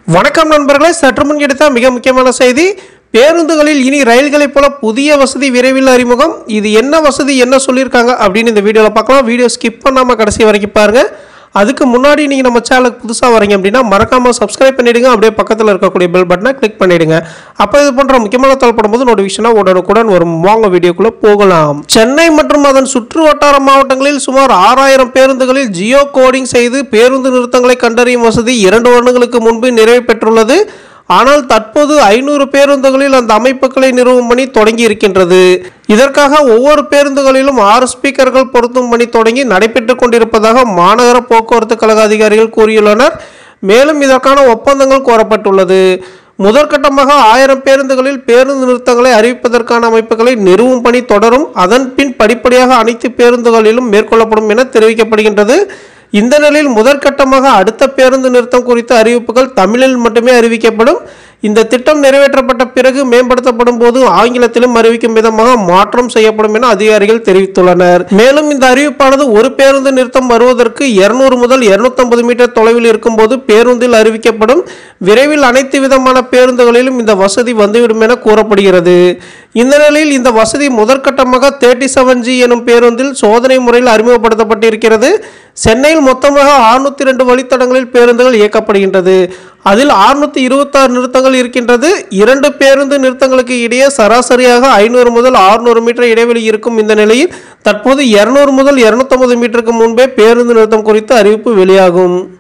வணக்கம் நண்பர்களே சற்று முன் கிடைத்த மிக முக்கியமான செய்தி பேருந்துகளில் இனி ரயில்களைப் போல புதிய வசதி விரைவில் அறிமுகம் இது என்ன வசதி என்ன சொல்லியிருக்காங்க அப்படின்னு இந்த வீடியோவில் பார்க்கலாம் வீடியோ ஸ்கிப் பண்ணாமல் கடைசி வரைக்கும் பாருங்க அதுக்கு முன்னாடி நீங்கள் நம்ம சேனலுக்கு புதுசாக வரீங்க அப்படின்னா மறக்காமல் சப்ஸ்கிரைப் பண்ணிடுங்க அப்படியே பக்கத்தில் இருக்கக்கூடிய பெல் பட்டனை கிளிக் பண்ணிடுங்க அப்போ இது போன்ற முக்கியமான தகவல் போது நோட்டிஃபிகேஷனாக உடனுக்குடன் வரும் வாங்க வீடியோக்குள்ளே போகலாம் சென்னை மற்றும் அதன் சுற்று வட்டார மாவட்டங்களில் சுமார் ஆறாயிரம் பேருந்துகளில் ஜியோ கோடிங் செய்து பேருந்து நிறுத்தங்களை கண்டறியும் வசதி இரண்டு வருடங்களுக்கு முன்பு நிறைவு பெற்றுள்ளது ஆனால் தற்போது ஐநூறு பேருந்துகளில் அந்த அமைப்புகளை நிறுவும் பணி தொடங்கி இருக்கின்றது இதற்காக ஒவ்வொரு பேருந்துகளிலும் ஆறு ஸ்பீக்கர்கள் பொருத்தும் பணி தொடங்கி நடைபெற்றுக் கொண்டிருப்பதாக மாநகர போக்குவரத்து கழக அதிகாரிகள் கூறியுள்ளனர் மேலும் இதற்கான ஒப்பந்தங்கள் கோரப்பட்டுள்ளது முதற்கட்டமாக ஆயிரம் பேருந்துகளில் பேருந்து நிறுத்தங்களை அறிவிப்பதற்கான அமைப்புகளை நிறுவும் பணி தொடரும் அதன் பின் படிப்படியாக அனைத்து பேருந்துகளிலும் மேற்கொள்ளப்படும் என தெரிவிக்கப்படுகின்றது இந்த நிலையில் முதற்கட்டமாக அடுத்த பேருந்து நிறுத்தம் குறித்த அறிவிப்புகள் தமிழில் மட்டுமே அறிவிக்கப்படும் இந்த திட்டம் நிறைவேற்றப்பட்ட பிறகு மேம்படுத்தப்படும் போது ஆங்கிலத்திலும் அறிவிக்கும் விதமாக மாற்றம் செய்யப்படும் என அதிகாரிகள் தெரிவித்துள்ளனர் மேலும் இந்த அறிவிப்பானது ஒரு பேருந்து நிறுத்தம் வருவதற்கு இருநூறு முதல் 250 மீட்டர் தொலைவில் இருக்கும்போது பேருந்தில் அறிவிக்கப்படும் விரைவில் அனைத்து விதமான பேருந்துகளிலும் இந்த வசதி வந்துவிடும் என கூறப்படுகிறது இந்த நிலையில் இந்த வசதி முதற்கட்டமாக தேர்ட்டி செவன் ஜி எனும் பேருந்தில் சோதனை முறையில் அறிமுகப்படுத்தப்பட்டிருக்கிறது சென்னையில் மொத்தமாக 602 ரெண்டு வழித்தடங்களில் பேருந்துகள் இயக்கப்படுகின்றது அதில் 626 இருபத்தாறு நிறுத்தங்கள் இருக்கின்றது இரண்டு பேருந்து நிறுத்தங்களுக்கு இடையே சராசரியாக ஐநூறு முதல் 600 மீட்டர் இடைவெளி இருக்கும் இந்த நிலையில் தற்போது 200 முதல் 250 மீட்டருக்கு முன்பே பேருந்து நிறுத்தம் குறித்து அறிவிப்பு வெளியாகும்